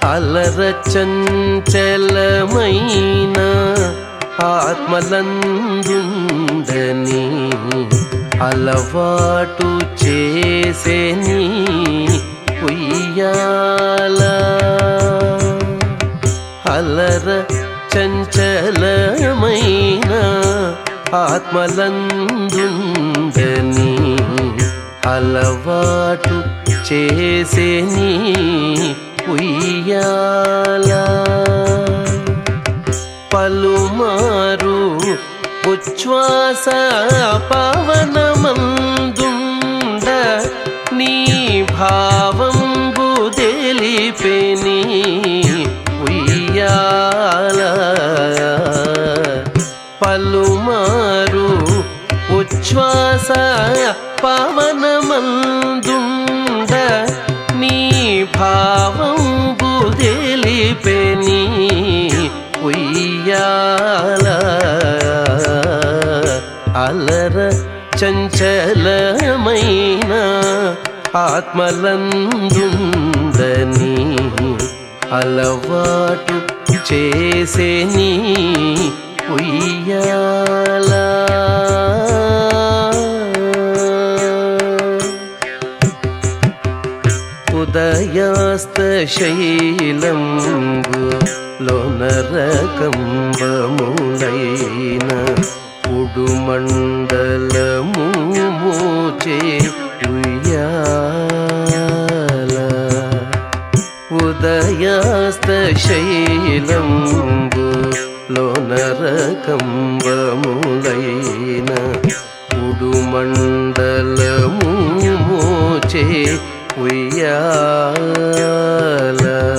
అలర చంచలమైన ఆత్మలందుండని అలవాటు చేసేని ఉయ్యాల అలర చంచలమైన ఆత్మలందుండని అలవాటు చేసేని ఉయ్యాల పలుమారు ఉచ్ఛ్వాస పవనమందుండ నీ భావంబు తెలిపెని ఉయ్యాల పలుమారు ఉచ్ఛ్వాస పవనమందుండ నీ భావంబు తెలిపెని ఉయ్యాల అలర చంచలమైన ఆత్మలందుందని అలవాటు చేసేని ఉయ్యాల ఉదయాస్త శైలంబు లోనరకంబములైన ఉడుమండలము మోచే ఉయ్యాల ఉదయాస్త శైలంబు లోనరకంబములైన ఉడుమండలము మోచే ఉయ్యాల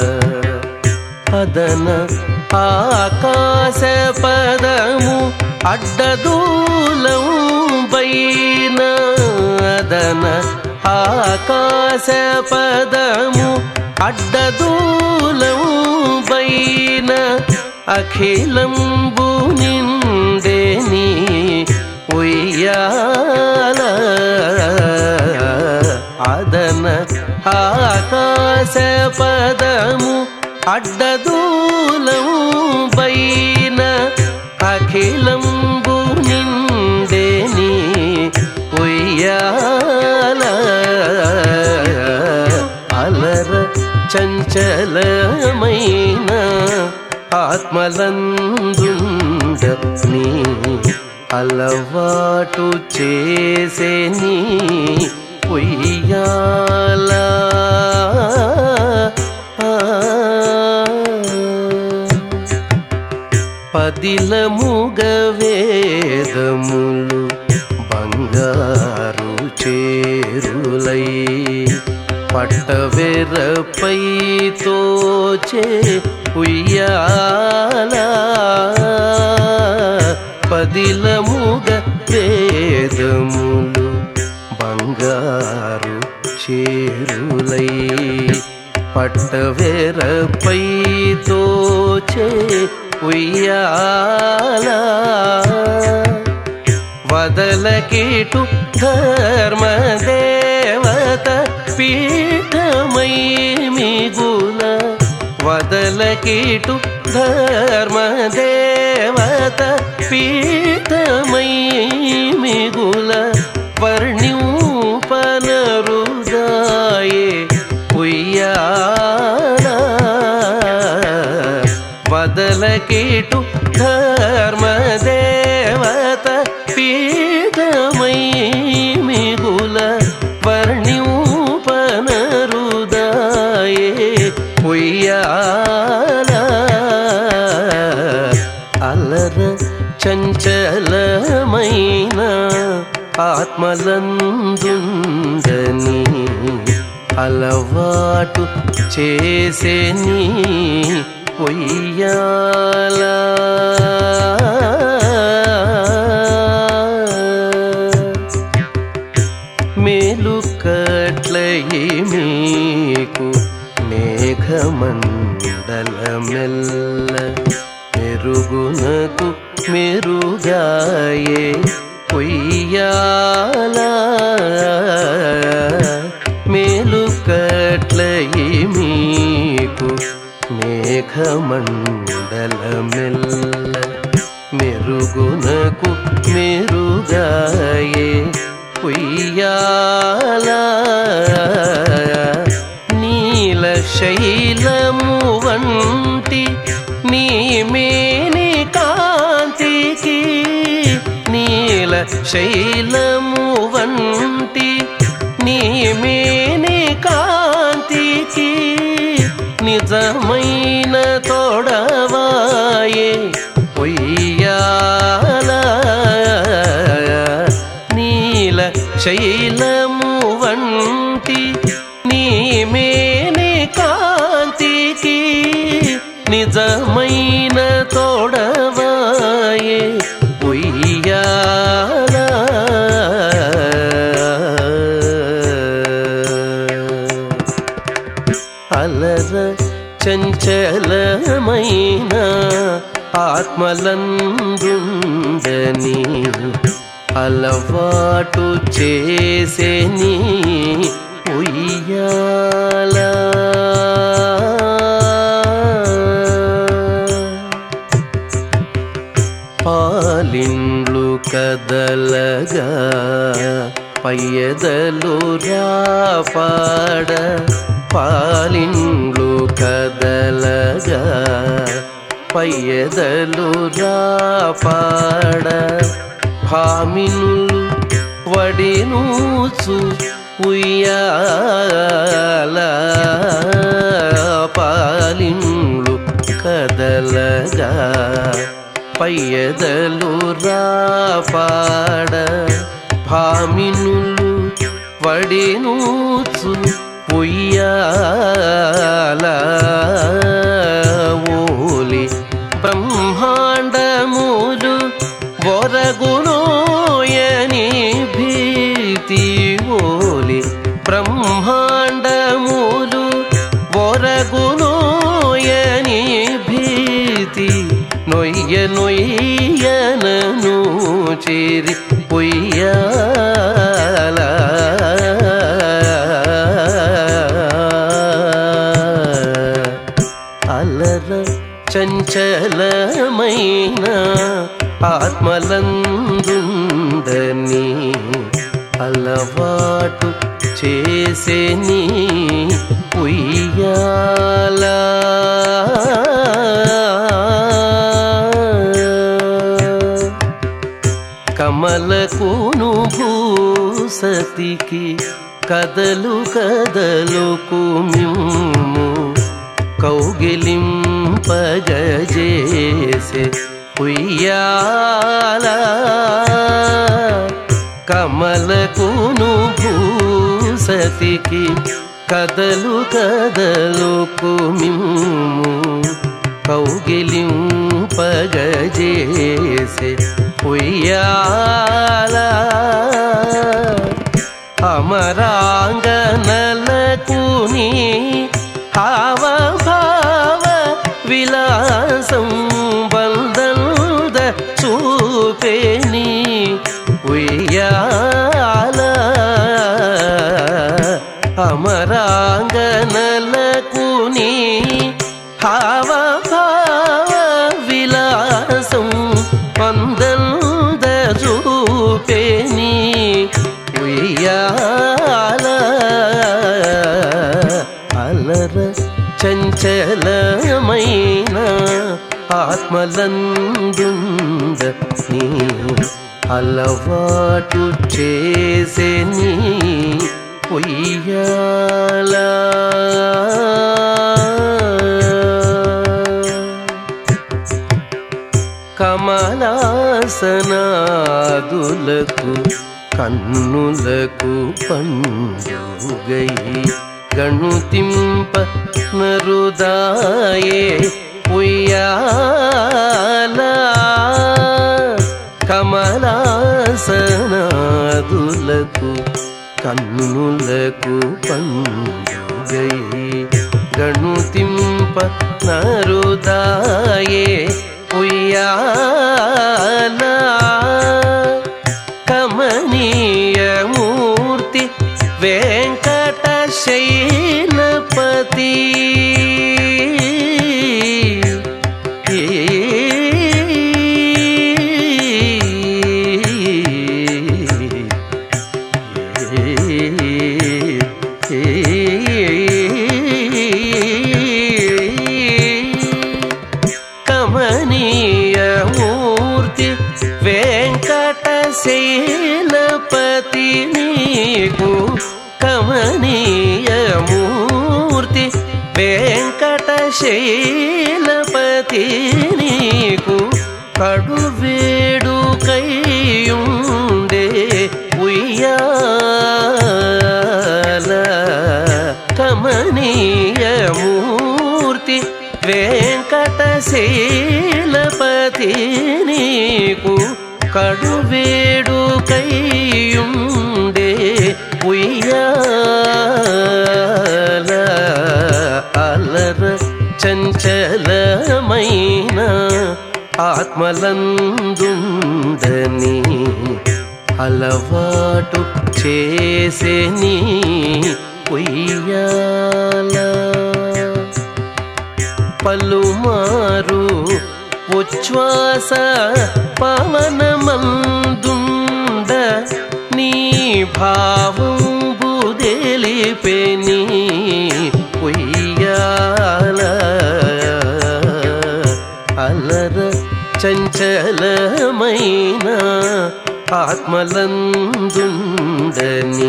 అదన ఆకాశ పదము అడ్డదూలం పైన అదన ఆకాశ పదము అడ్డదూలం పైన అఖిలంబు నిండేని ఉయ్యాల అదన ఆకాశ పదము అడ్డదూలం పైన అఖిలంబు నిండేని ఉయ్యాల అలర చంచలమైన ఆత్మలందుండ నీ అలవాటు చేసేని ఉయ్యాల పదిలముగ వేదములు బంగారు చేరులై పట్టవెరపై తోచే ఉయ్యాల పదిలముగ వేదములు బంగారు చేరులై పట్టవెరపై తోచే ఉయ్యాల వదలకిటు ధర్మదేవత పీఠమై మిగుల వదలకిటు ధర్మదేవత పీఠమై మిగుల వర్ణ్యూపనరుదాయే ఉయ్యాల వదలకిటు ధర్మదేవత పీఠమై మిగుల వర్ణ్యూపనరుదాయే ఉయ్యాల అలర చంచలమైన ఆత్మలందుండని అలవాటు చేసేని పొయ్యాల మేలు కట్లయి మీకు మేఘమండలమెల్ల మెరుగునకు మెరుగాయే పొయ్యాల మేలు కట్లయి మీకు మేఘమండలమెల్ల మెరుగునకు మెరుగాయే ఉయ్యాల నీల శైలము వంటి నీ మేని కాంతికి నీల శైలము వంటి నీ మేని కాంతికి నిజమైన తోడవాయే పొయ్యాల నీల శైలము వంటి నీ మేని కాంతికి నిజమైన తోడవాయే ఉయ్యాల అలర చంచలమైన ఆత్మలందుందని అలవాటు చేసేని ఉయ్యాల పాలిండ్లు కదలగా పయ్యదలు రాపాడ పాలిండ్లు కదలగా పయ్యదలు రాపాడ భామినులు వడినూచు ఉయ్యాల పాలిండ్లు కదలగా పయ్యదలు రాపాడ భామినులు వడినూచు ఉయ్యాల ఓలి బ్రహ్మాండములు బొరగునోయని భీతి ఓలి బ్రహ్మాండములు బొరగునోయని భీతి నొయ్య నొయ్యనను చేరి పొయ్యాల అలర చంచలమైన ఆత్మలందుందని అలవాటు చేసే నీ ఉయ్యాల కమలకును భూసతికి కదలు కదలుకు మిమ్ము కౌగిలింపగజేసే ఉయ్యాల కమలకును భూసతికి కదలు కదలుకు మిమ్ము కౌగిలింపగజేసే ఉయ్యాల అమరాంగనలకు నీ హావభావ విలాసం బందల్ద చూపేని ఉయ్యాల అమరాంగనలకు నీ హావభావ విలాసం పందల్ద చూపేని ఉయ్యాల అలర చంచలమైన ఆత్మలందుంద నీ అలవాటు చేసే నీ పొయ్యాల కమలాసనాదులకు కన్నులకు పండుగై గణుతింప నరుదాయే ఉయ్యాల కమలాసనాదులకు కన్నులకు పండుగై గణుతింప నరుదాయే ఉయ్యాల కమనీయమూర్తి వెంకట శైలపతి కమనీయమూర్తి వెంకటశైలపతి నీకు కడువేడు కైయుండే ఉయ్యాల కమనీయమూర్తి వెంకటశైలపతి నీకు కడువేడు కైయుండే ఉయ్యాల అలర చంచలమైన ఆత్మలందుందని అలవాటు చేసే నీ ఉయ్యాల పలుమారు ఉచ్ఛ్వాస పవనమందుండ నీ భావం బుదెలిపెని ఉయ్యాల అలర చంచలమైన ఆత్మలందుండని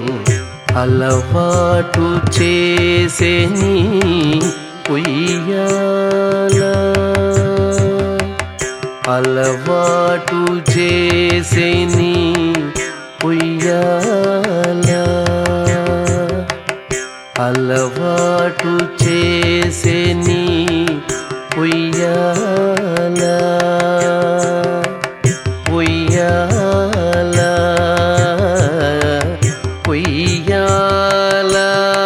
అలవాటు చేసేని ఉయ్యాల అలవాటు చేసేని ఉయ్యాల అలవాటు చేసేని ఉయ్యాల ఉయ్యాల ఉయ్యాల